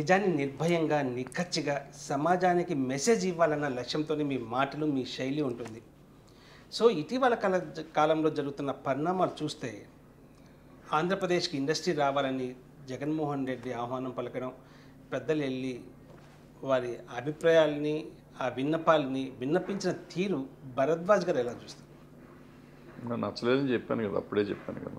నిజాన్ని నిర్భయంగా నిక్కచ్చిగా సమాజానికి మెసేజ్ ఇవ్వాలన్న లక్ష్యంతో మీ మాటలు మీ శైలి ఉంటుంది సో ఇటీవల కాల కాలంలో జరుగుతున్న పరిణామాలు చూస్తే ఆంధ్రప్రదేశ్కి ఇండస్ట్రీ రావాలని జగన్మోహన్ రెడ్డి ఆహ్వానం పలకడం పెద్దలు వెళ్ళి వారి అభిప్రాయాల్ని ఆ విన్నపాలని విన్నపించిన తీరు భరద్వాజ్ గారు ఎలా చూస్తారు నాకు నచ్చలేదని చెప్పాను కదా అప్పుడే చెప్పాను కదా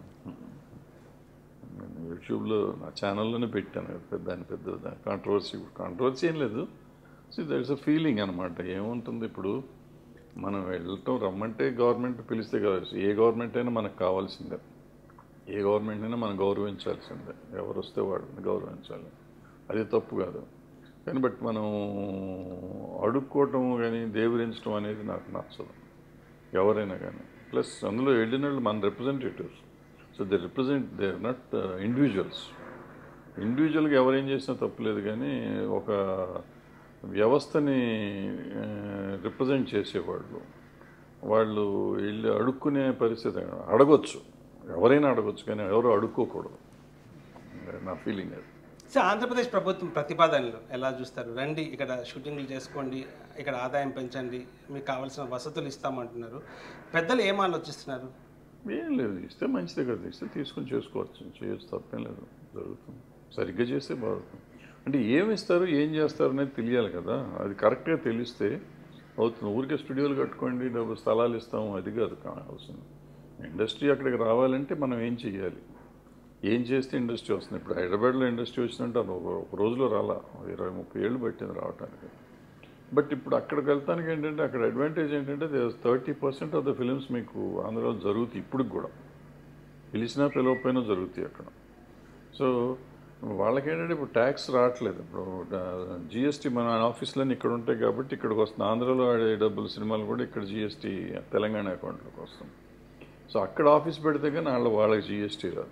నేను యూట్యూబ్లో నా ఛానల్లోనే పెట్టాను కదా పెద్ద దాని పెద్ద కాంట్రవర్సీ కాంట్రవర్సీ ఏం లేదు సో దట్స్ అ ఫీలింగ్ అనమాట ఏముంటుంది ఇప్పుడు మనం వెళ్ళటం రమ్మంటే గవర్నమెంట్ పిలిస్తే కదా ఏ గవర్నమెంట్ అయినా మనకు కావాల్సిందే ఏ గవర్నమెంట్ అయినా మనం గౌరవించాల్సిందే ఎవరు వస్తే వాడిని గౌరవించాలి అది తప్పు కాదు కానీ బట్ మనం అడుక్కోవటం కానీ దేవరించడం అనేది నాకు నచ్చదు ఎవరైనా కానీ ప్లస్ అందులో వెళ్ళిన వాళ్ళు మన representatives so they represent they are not individuals ఇండివిజువల్గా ఎవరేం చేసినా తప్పులేదు కానీ ఒక వ్యవస్థని రిప్రజెంట్ చేసేవాళ్ళు వాళ్ళు వెళ్ళి అడుక్కునే పరిస్థితి అడగొచ్చు ఎవరైనా అడగొచ్చు కానీ ఎవరు అడుక్కోకూడదు నా ఫీలింగ్ అది సో ఆంధ్రప్రదేశ్ ప్రభుత్వం ప్రతిపాదనలు ఎలా చూస్తారు రండి ఇక్కడ షూటింగ్లు చేసుకోండి ఇక్కడ ఆదాయం పెంచండి మీకు కావాల్సిన వసతులు ఇస్తామంటున్నారు పెద్దలు ఏం ఆలోచిస్తున్నారు ఏం లేదు ఇస్తే మంచిదే కదా ఇస్తే తీసుకొని చేసుకోవచ్చు చేయొచ్చు తప్పేం లేదు జరుగుతుంది సరిగ్గా చేస్తే బాగుంటుంది అంటే ఏమి ఇస్తారు ఏం చేస్తారు అనేది తెలియాలి కదా అది కరెక్ట్గా తెలిస్తే అవుతుంది ఊరికే స్టూడియోలు కట్టుకోండి డబ్బు స్థలాలు ఇస్తాము అది కాదు కావాల్సింది ఇండస్ట్రీ అక్కడికి రావాలంటే మనం ఏం చెయ్యాలి ఏం చేస్తే ఇండస్ట్రీ వస్తుంది ఇప్పుడు హైదరాబాద్లో ఇండస్ట్రీ వచ్చిందంటే అది ఒక ఒక రోజులో రాలా ఇరవై ముప్పై ఏళ్ళు పట్టింది రావడానికి బట్ ఇప్పుడు అక్కడికి వెళ్తానికి ఏంటంటే అక్కడ అడ్వాంటేజ్ ఏంటంటే thirty percent of the films మీకు ఆంధ్రాలో జరుగుతాయి ఇప్పుడు కూడా పిలిచినా పిలవకపోయినా జరుగుతాయి అక్కడ సో వాళ్ళకి ఏంటంటే ఇప్పుడు ట్యాక్స్ రావట్లేదు ఇప్పుడు జిఎస్టీ మన ఆఫీస్లోనే ఇక్కడ ఉంటాయి కాబట్టి ఇక్కడికి వస్తుంది ఆంధ్రాలో ఆడే డబ్బులు సినిమాలు కూడా ఇక్కడ జిఎస్టీ తెలంగాణ అకౌంట్లోకి వస్తుంది సో అక్కడ ఆఫీస్ పెడితే కానీ వాళ్ళ వాళ్ళకి జిఎస్టీ రాదు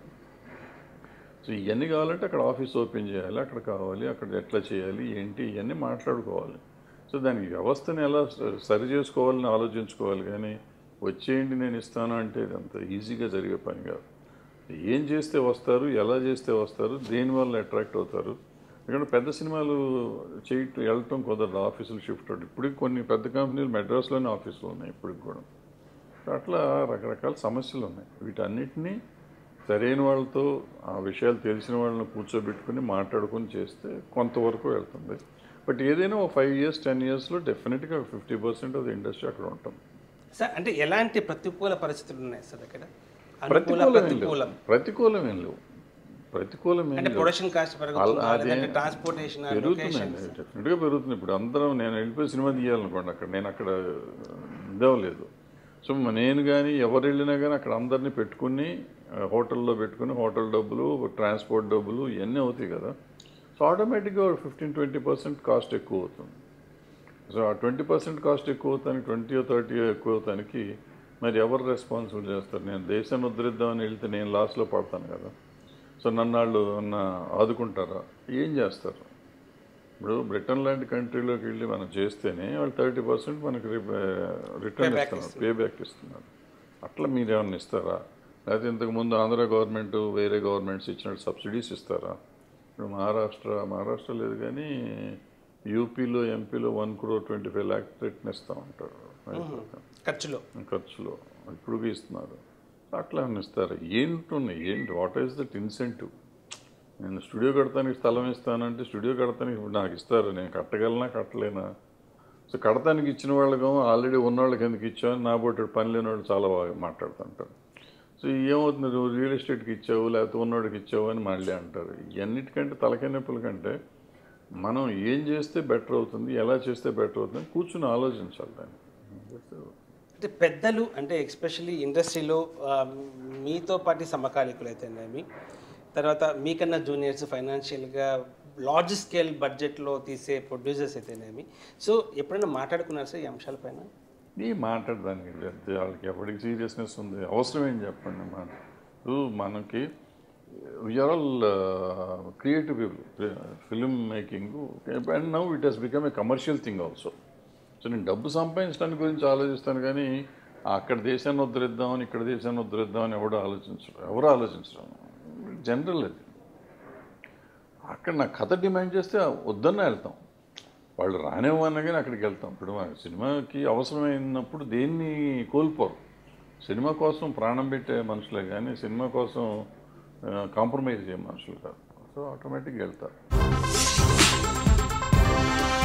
సో ఇవన్నీ కావాలంటే అక్కడ ఆఫీస్ ఓపెన్ చేయాలి అక్కడ కావాలి అక్కడ ఎట్లా చేయాలి ఏంటి ఇవన్నీ మాట్లాడుకోవాలి సో దానికి వ్యవస్థని ఎలా స- సరి చేసుకోవాలని ఆలోచించుకోవాలి కానీ వచ్చేయండి నేను ఇస్తాను అంటే ఇది అంత ఈజీగా జరిగే పని కాదు ఏం చేస్తే వస్తారు ఎలా చేస్తే వస్తారు దేనివల్ల అట్రాక్ట్ అవుతారు ఎందుకంటే పెద్ద సినిమాలు చేయటం వెళ్ళటం కుదరదు ఆఫీసులు షిఫ్ట్ అవుతుంది ఇప్పటికి కొన్ని పెద్ద కంపెనీలు మెడ్రాస్లోనే ఆఫీసులు ఉన్నాయి ఇప్పటికి కూడా అట్లా రకరకాల సమస్యలు ఉన్నాయి వీటన్నిటినీ సరైన వాళ్ళతో ఆ విషయాలు తెలిసిన వాళ్ళని కూర్చోబెట్టుకుని మాట్లాడుకొని చేస్తే కొంతవరకు వెళ్తుంది బట్ ఏదైనా ఒక ఫైవ్ ఇయర్స్ టెన్ ఇయర్స్లో డెఫినెట్గా fifty percent of the industry అక్కడ ఉంటాం సార్ అంటే ఎలాంటి ప్రతికూల పరిస్థితులు ఉన్నాయి సార్ అక్కడ అనుకూల ప్రతికూలం ఏం లేవు ప్రతికూలం ప్రతికూలం ఏం లేవు ప్రతికూలం ఏం అంటే లేవు ప్రొడక్షన్ కాస్ట్ పెరుగుతుంది అలా- అదే- లేదంటే ట్రాన్స్పోర్టేషన్ పెరుగుతుందండి డెఫినెట్గా పెరుగుతుంది ఇప్పుడు అందరం నేను వెళ్ళిపోయి సినిమా తీయాలనుకోండి అక్కడ నేను అక్కడ ఇదవలేదు సో మ- నేను కానీ ఎవరు వెళ్ళినా కానీ అక్కడ అందరినీ పెట్టుకుని ఆ, హోటల్లో పెట్టుకుని హోటల్ డబ్బులు ట్రాన్స్పోర్ట్ డబ్బులు ఇవన్నీ అవుతాయి కదా సో ఆటోమేటిక్గా ఫిఫ్టీన్ ట్వంటీ పర్సెంట్ కాస్ట్ ఎక్కువ అవుతుంది సో ఆ ట్వంటీ పర్సెంట్ కాస్ట్ ఎక్కువ అవుతానికి ట్వంటీ థర్టీ ఎక్కువ అవుతానికి మరి ఎవరు రెస్పాన్సిబుల్ చేస్తారు నేను దేశాన్ని ఉద్ధరిద్దామని వెళ్తే నేను లాస్లో పడతాను కదా సో నన్ను వాళ్ళు ఉన్న ఆదుకుంటారా ఏం చేస్తారు ఇప్పుడు బ్రిటన్ లాంటి కంట్రీలోకి వెళ్ళి మనం చేస్తేనే వాళ్ళు థర్టీ పర్సెంట్ మనకి రిటర్న్ Payback ఇస్తున్నారు పే బ్యాక్ ఇస్తున్నారు అట్లా మీరు ఏమన్నా ఇస్తారా లేకపోతే ఇంతకుముందు ఆంధ్ర గవర్నమెంట్ వేరే గవర్నమెంట్స్ ఇచ్చినట్టు సబ్సిడీస్ ఇస్తారా ఇప్పుడు మహారాష్ట్ర మహారాష్ట్ర లేదు కానీ యూపీలో ఎంపీలో one crore twenty five lakh return ఇస్తూ ఉంటారు ఖర్చులో ఖర్చులో ఇప్పుడు ఇస్తున్నారు అట్లా ఏమన్నా ఇస్తారు ఏంటున్నాయి ఏంటి వాట్ ఈస్ దట్ ఇన్సెంటివ్ నేను స్టూడియో కడతానికి స్థలం ఇస్తానంటే స్టూడియో కడతానికి ఇప్పుడు నాకు ఇస్తారు నేను కట్టగలనా కట్టలేనా సో కడతానికి ఇచ్చిన వాళ్ళకి ఆల్రెడీ ఉన్న వాళ్ళకి ఎందుకు ఇచ్చావు నా బోటి పని లేని వాళ్ళు చాలా బాగా మాట్లాడుతుంటారు సో ఏమవుతుంది నువ్వు రియల్ ఎస్టేట్కి ఇచ్చావు లేకపోతే ఉన్నోడికి ఇచ్చావు అని మళ్ళీ అంటారు ఇవన్నిటికంటే తలకాయ నొప్పుల కంటే మనం ఏం చేస్తే బెటర్ అవుతుంది ఎలా చేస్తే బెటర్ అవుతుంది కూర్చుని ఆలోచించాలి దాన్ని అంటే పెద్దలు అంటే ఎస్పెషల్లీ ఇండస్ట్రీలో ఆ, మీతో పాటు సమకాలీకులు అయితేనేమి తర్వాత మీకన్నా జూనియర్స్ ఫైనాన్షియల్గా లార్జ్ స్కేల్ బడ్జెట్లో తీసే ప్రొడ్యూసర్స్ అయితేనేమి సో ఎప్పుడైనా మాట్లాడుకున్నారు సార్ ఈ అంశాలపైన ఈ మాట్లాడడానికి లేదు వాళ్ళకి ఎవరికి సీరియస్నెస్ ఉంది అవసరం ఏం చెప్పండి మాట ఇప్పుడు మనకి we are all creative people film making and now it has become a commercial thing also so నేను డబ్బు సంపాదించడానికి గురించి ఆలోచిస్తాను కానీ అక్కడ దేశాన్ని ఉద్ధరిద్దామని ఇక్కడ దేశాన్ని ఉద్ధరిద్దామని ఎవడు ఆలోచించరు ఎవరు ఆలోచించరు జనరల్ అది అక్కడ నా కథ డిమాండ్ చేస్తే వద్దన్న వెళ్తాం వాళ్ళు రానివ్వన్నా కానీ అక్కడికి వెళ్తాం ఇప్పుడు మా సినిమాకి అవసరమైనప్పుడు దేన్ని కోల్పోరు సినిమా కోసం ప్రాణం పెట్టే మనుషులే కానీ సినిమా కోసం కాంప్రమైజ్ అయ్యే మనుషులు కాదు సో ఆటోమేటిక్గా వెళ్తారు